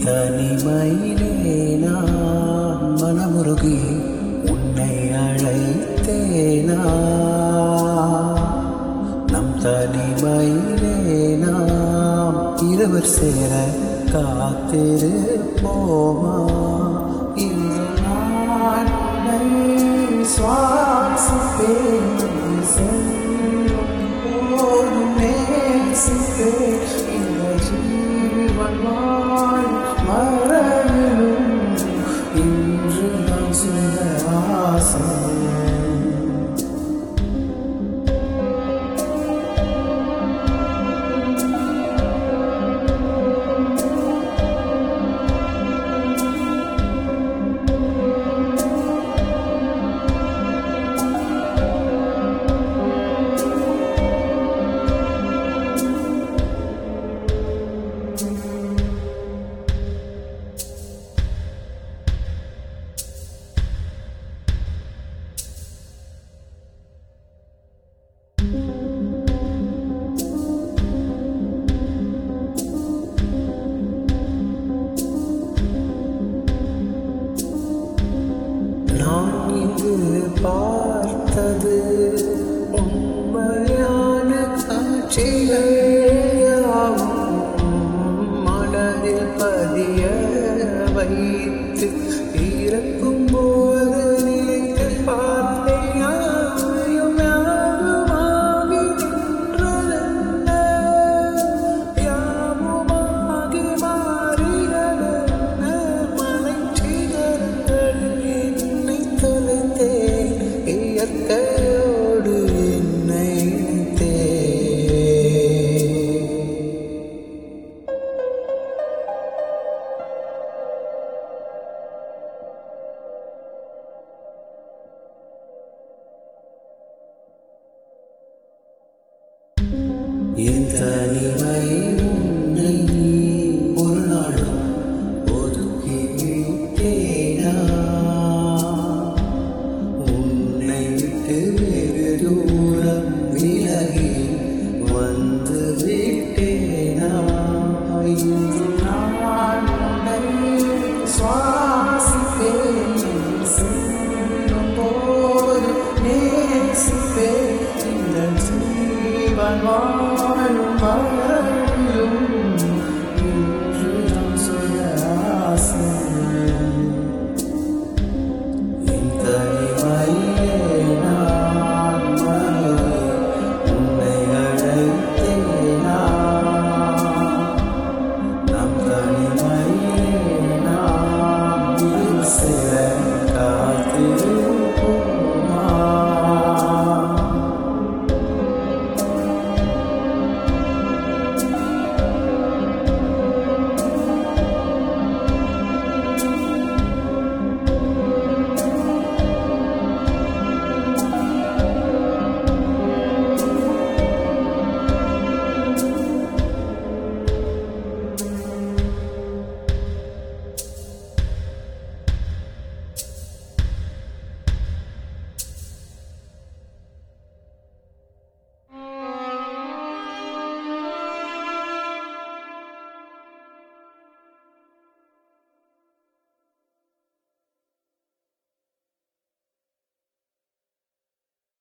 தனிமையிலே நான் மனமுருகி உன்னை அழைத்தேனா நம் தனிமையிலே நாம் இருவர் சேர காத்திருப்போமா இன்று நான் உன்னை சுவாசிப்பேன் செல்லும் போதும் நேசிப்பேன் இந்த ஜீவன் வாழ் மறையிலும் இன்று நான் சொன்ன ஆசை நான் இங்கு பார்த்தது உண்மையான காட்சிகள் யாவும் மனதில் பதிய வைத்து இறக்கும் போது நினைத்து பார்த்தேன் யாவையும் யாவுமாகி நின்றதென்ன யாவுமாகி மாறியதென்ன மலைச்சிகரங்கள் என்னை தொலைத்தேன் இயற்கையோடு என்னை இணைத்தேன் என் தனிமை உன்னை ஒரு நாளும் ஒதுக்கி விட்டேனா உன்னை விட்டு வெகு தூரம் விலகி வந்து விட்டேனா இன்று நான் உன்னை சுவாசிப்பேன் செல்லும் போது நேசிப்பேன் இந்த ஜீவன் வாழும் மரணம்